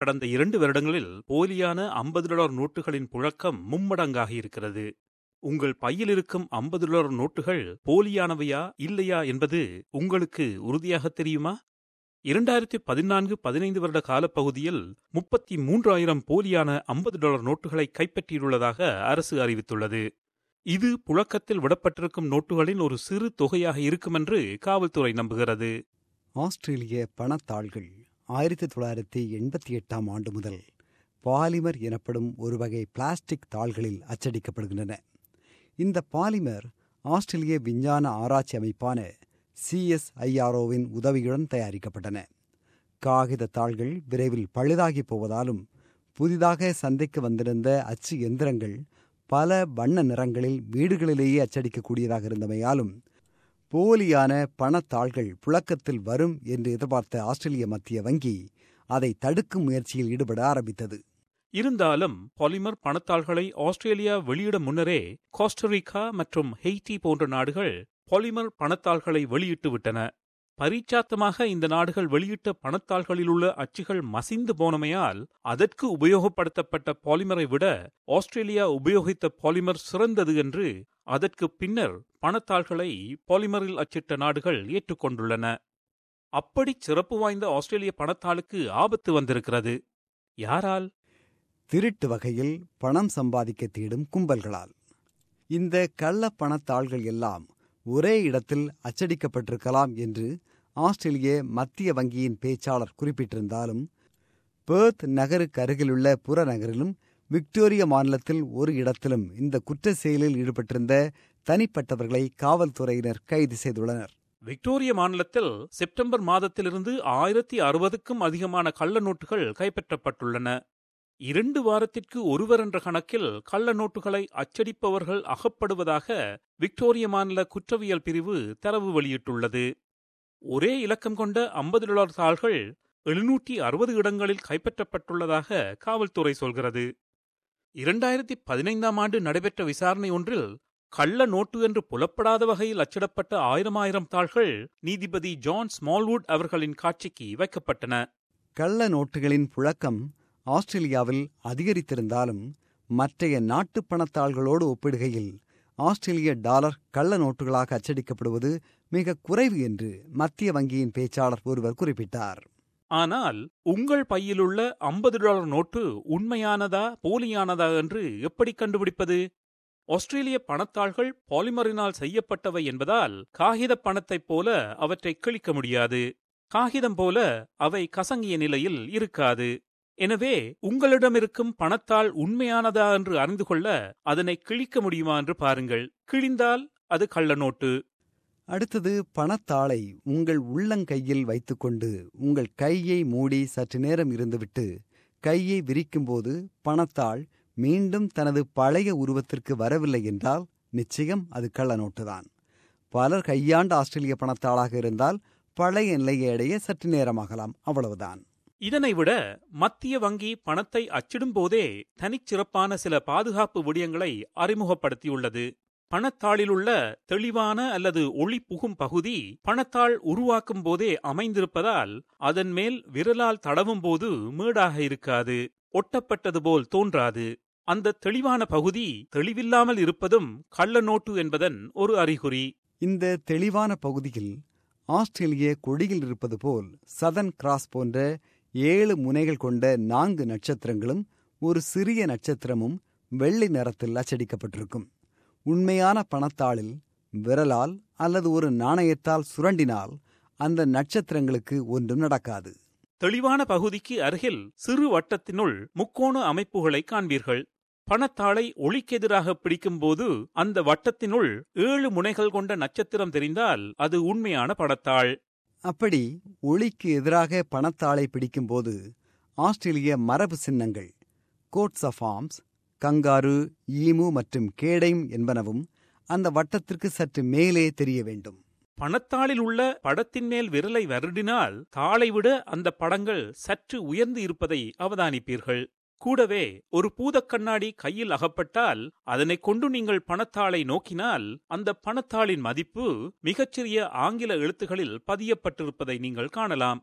கடந்த இரண்டு வருடங்களில் போலியான ஐம்பது டாலர் நோட்டுகளின் புழக்கம் மும்மடங்காகி இருக்கிறது உங்கள் பையில் இருக்கும் ஐம்பது டாலர் நோட்டுகள் போலியானவையா இல்லையா என்பது உங்களுக்கு உறுதியாக தெரியுமா இரண்டாயிரத்தி பதினான்கு பதினைந்து வருட காலப்பகுதியில் முப்பத்தி மூன்றாயிரம் போலியான ஐம்பது டாலர் நோட்டுகளை கைப்பற்றியுள்ளதாக அரசு அறிவித்துள்ளது இது புழக்கத்தில் விடப்பட்டிருக்கும் நோட்டுகளின் ஒரு சிறு தொகையாக இருக்குமென்று காவல்துறை நம்புகிறது ஆஸ்திரேலிய பணத்தாள்கள் ஆயிரத்தி தொள்ளாயிரத்தி எண்பத்தி எட்டாம் ஆண்டு முதல் பாலிமர் எனப்படும் ஒரு வகை பிளாஸ்டிக் தாள்களில் அச்சடிக்கப்படுகின்றன இந்த பாலிமர் ஆஸ்திரேலிய விஞ்ஞான ஆராய்ச்சி அமைப்பான சிஎஸ்ஐஆர்ஓவின் உதவியுடன் தயாரிக்கப்பட்டன காகித தாள்கள் விரைவில் பழுதாகி போவதாலும் புதிதாக சந்தைக்கு வந்திருந்த அச்சு எந்திரங்கள் பல வண்ண நிறங்களில் வீடுகளிலேயே அச்சடிக்கக்கூடியதாக இருந்தமையாலும் போலியான பணத்தாள்கள் புழக்கத்தில் வரும் என்று எதிர்பார்த்த ஆஸ்திரேலிய மத்திய வங்கி அதை தடுக்கும் முயற்சியில் ஈடுபட ஆரம்பித்தது இருந்தாலும் பாலிமர் பணத்தாள்களை ஆஸ்திரேலியா வெளியிட முன்னரே கோஸ்டரிக்கா மற்றும் ஹெய்டி போன்ற நாடுகள் பாலிமர் பணத்தாள்களை வெளியிட்டு விட்டன பரீட்சாத்தமாக இந்த நாடுகள் வெளியிட்ட பணத்தாள்களில் உள்ள அச்சுகள் மசிந்து போனமையால் அதற்கு உபயோகப்படுத்தப்பட்ட பாலிமரை விட ஆஸ்திரேலியா உபயோகித்த பாலிமர் சிறந்தது என்று அதற்கு பின்னர் பணத்தாள்களை பாலிமரில் அச்சிட்ட நாடுகள் ஏற்றுக்கொண்டுள்ளன அப்படி சிறப்பு வாய்ந்த ஆஸ்திரேலிய பணத்தாளுக்கு ஆபத்து வந்திருக்கிறது யாரால் திருட்டு வகையில் பணம் சம்பாதிக்க தேடும் கும்பல்களால் இந்த கள்ள பணத்தாள்கள் எல்லாம் ஒரே இடத்தில் அச்சடிக்கப்பட்டிருக்கலாம் என்று ஆஸ்திரேலிய மத்திய வங்கியின் பேச்சாளர் குறிப்பிட்டிருந்தாலும் பேர்த் நகருக்கு அருகிலுள்ள புறநகரிலும் விக்டோரியா மாநிலத்தில் ஒரு இடத்திலும் இந்த குற்ற செயலில் ஈடுபட்டிருந்த தனிப்பட்டவர்களை காவல்துறையினர் கைது செய்துள்ளனர் விக்டோரிய மாநிலத்தில் செப்டம்பர் மாதத்திலிருந்து ஆயிரத்தி அறுபதுக்கும் அதிகமான கள்ள நோட்டுகள் கைப்பற்றப்பட்டுள்ளன இரண்டு வாரத்திற்கு ஒருவர் என்ற கணக்கில் கள்ள நோட்டுகளை அச்சடிப்பவர்கள் அகப்படுவதாக விக்டோரிய மாநில குற்றவியல் பிரிவு தரவு வெளியிட்டுள்ளது ஒரே இலக்கம் கொண்ட ஐம்பது டாலர் தாள்கள் எழுநூற்றி அறுபது இடங்களில் கைப்பற்றப்பட்டுள்ளதாக காவல்துறை சொல்கிறது இரண்டாயிரத்தி பதினைந்தாம் ஆண்டு நடைபெற்ற விசாரணை ஒன்றில் கள்ள நோட்டு என்று புலப்படாத வகையில் அச்சிடப்பட்ட ஆயிரம் ஆயிரம் தாள்கள் நீதிபதி ஜான் ஸ்மால்வுட் அவர்களின் காட்சிக்கு வைக்கப்பட்டன கள்ள நோட்டுகளின் புழக்கம் ஆஸ்திரேலியாவில் அதிகரித்திருந்தாலும் மற்றைய நாட்டு பணத்தாள்களோடு ஒப்பிடுகையில் ஆஸ்திரேலிய டாலர் கள்ள நோட்டுகளாக அச்சடிக்கப்படுவது மிக குறைவு என்று மத்திய வங்கியின் பேச்சாளர் ஒருவர் குறிப்பிட்டார் ஆனால் உங்கள் பையிலுள்ள ஐம்பது டாலர் நோட்டு உண்மையானதா போலியானதா என்று எப்படி கண்டுபிடிப்பது ஆஸ்திரேலிய பணத்தாள்கள் பாலிமரினால் செய்யப்பட்டவை என்பதால் காகித பணத்தைப் போல அவற்றை கிழிக்க முடியாது காகிதம் போல அவை கசங்கிய நிலையில் இருக்காது எனவே உங்களிடம் இருக்கும் பணத்தால் உண்மையானதா என்று அறிந்து கொள்ள அதனை கிழிக்க முடியுமா என்று பாருங்கள் கிழிந்தால் அது கள்ள நோட்டு அடுத்தது பணத்தாளை உங்கள் உள்ளங்கையில் வைத்துக்கொண்டு உங்கள் கையை மூடி சற்று நேரம் இருந்துவிட்டு கையை விரிக்கும்போது பணத்தாள் மீண்டும் தனது பழைய உருவத்திற்கு வரவில்லை என்றால் நிச்சயம் அது கள்ள நோட்டுதான் பலர் கையாண்ட ஆஸ்திரேலிய பணத்தாளாக இருந்தால் பழைய நிலையை அடைய சற்று நேரமாகலாம் அவ்வளவுதான் இதனை விட மத்திய வங்கி பணத்தை அச்சிடும் போதே தனிச்சிறப்பான சில பாதுகாப்பு விடயங்களை அறிமுகப்படுத்தியுள்ளது பணத்தாளிலுள்ள தெளிவான அல்லது ஒளி புகும் பகுதி பணத்தாள் உருவாக்கும் போதே அமைந்திருப்பதால் அதன் மேல் விரலால் தடவும் போது மேடாக இருக்காது ஒட்டப்பட்டது போல் தோன்றாது அந்த தெளிவான பகுதி தெளிவில்லாமல் இருப்பதும் கள்ள நோட்டு என்பதன் ஒரு அறிகுறி இந்த தெளிவான பகுதியில் ஆஸ்திரேலிய கொடியில் இருப்பது போல் சதன் கிராஸ் போன்ற ஏழு முனைகள் கொண்ட நான்கு நட்சத்திரங்களும் ஒரு சிறிய நட்சத்திரமும் வெள்ளை நிறத்தில் அச்சடிக்கப்பட்டிருக்கும் உண்மையான பணத்தாளில் விரலால் அல்லது ஒரு நாணயத்தால் சுரண்டினால் அந்த நட்சத்திரங்களுக்கு ஒன்றும் நடக்காது தெளிவான பகுதிக்கு அருகில் சிறு வட்டத்தினுள் முக்கோண அமைப்புகளை காண்பீர்கள் பணத்தாளை ஒளிக்கெதிராக பிடிக்கும்போது அந்த வட்டத்தினுள் ஏழு முனைகள் கொண்ட நட்சத்திரம் தெரிந்தால் அது உண்மையான படத்தாள் அப்படி ஒளிக்கு எதிராக பணத்தாளை பிடிக்கும்போது ஆஸ்திரேலிய மரபு சின்னங்கள் coats of arms kangaroo emu மற்றும் கேடைம் என்பனவும் அந்த வட்டத்திற்கு சற்று மேலே தெரிய வேண்டும் பணத்தாளில் உள்ள படத்தின் மேல் விரலை வருடினால் தாளை விட அந்த படங்கள் சற்று உயர்ந்து இருப்பதை அவதானிப்பீர்கள் கூடவே ஒரு பூதக்கண்ணாடி கையில் அகப்பட்டால் அதனை கொண்டு நீங்கள் பணத்தாளை நோக்கினால் அந்த பணத்தாளின் மதிப்பு மிகச்சிறிய ஆங்கில எழுத்துகளில் பதியப்பட்டிருப்பதை நீங்கள் காணலாம்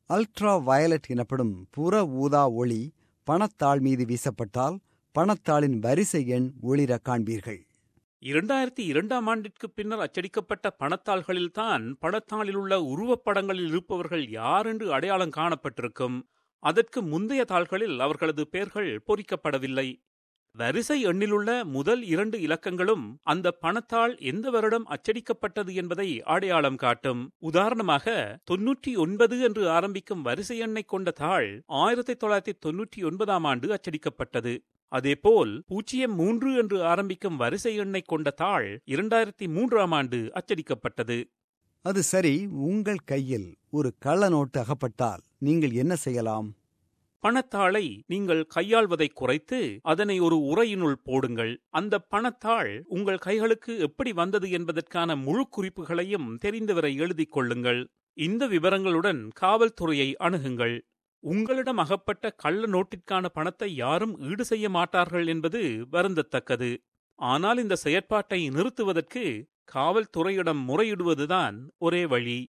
அல்ட்ரா வயலட் எனப்படும் புற ஊதா ஒளி பணத்தாள் மீது வீசப்பட்டால் பணத்தாளின் வரிசை எண் ஒளிர காண்பீர்கள் இரண்டாயிரத்தி இரண்டாம் ஆண்டிற்கு பின்னர் அச்சடிக்கப்பட்ட பணத்தாள்களில்தான் பணத்தாளில் உள்ள உருவப்படங்களில் இருப்பவர்கள் யார் என்று அடையாளம் காணப்பட்டிருக்கும் அதற்கு முந்தைய தாள்களில் அவர்களது பெயர்கள் பொறிக்கப்படவில்லை வரிசை எண்ணிலுள்ள முதல் இரண்டு இலக்கங்களும் அந்த பணத்தாள் எந்த வருடம் அச்சடிக்கப்பட்டது என்பதை அடையாளம் காட்டும் உதாரணமாக தொன்னூற்றி ஒன்பது என்று ஆரம்பிக்கும் வரிசை எண்ணை கொண்ட தாள் ஆயிரத்தி தொள்ளாயிரத்தி தொன்னூற்றி ஒன்பதாம் ஆண்டு அச்சடிக்கப்பட்டது அதேபோல் பூஜ்ஜியம் மூன்று என்று ஆரம்பிக்கும் வரிசை எண்ணை கொண்ட தாள் இரண்டாயிரத்தி மூன்றாம் ஆண்டு அச்சடிக்கப்பட்டது அது சரி உங்கள் கையில் ஒரு கள்ள நோட்டு அகப்பட்டால் நீங்கள் என்ன செய்யலாம் பணத்தாளை நீங்கள் கையாள்வதை குறைத்து அதனை ஒரு உரையினுள் போடுங்கள் அந்த பணத்தாள் உங்கள் கைகளுக்கு எப்படி வந்தது என்பதற்கான முழு குறிப்புகளையும் தெரிந்தவரை எழுதிக் கொள்ளுங்கள் இந்த விவரங்களுடன் காவல்துறையை அணுகுங்கள் உங்களிடம் அகப்பட்ட கள்ள நோட்டிற்கான பணத்தை யாரும் ஈடு செய்ய மாட்டார்கள் என்பது வருந்தத்தக்கது ஆனால் இந்த செயற்பாட்டை நிறுத்துவதற்கு காவல்துறையிடம் முறையிடுவதுதான் ஒரே வழி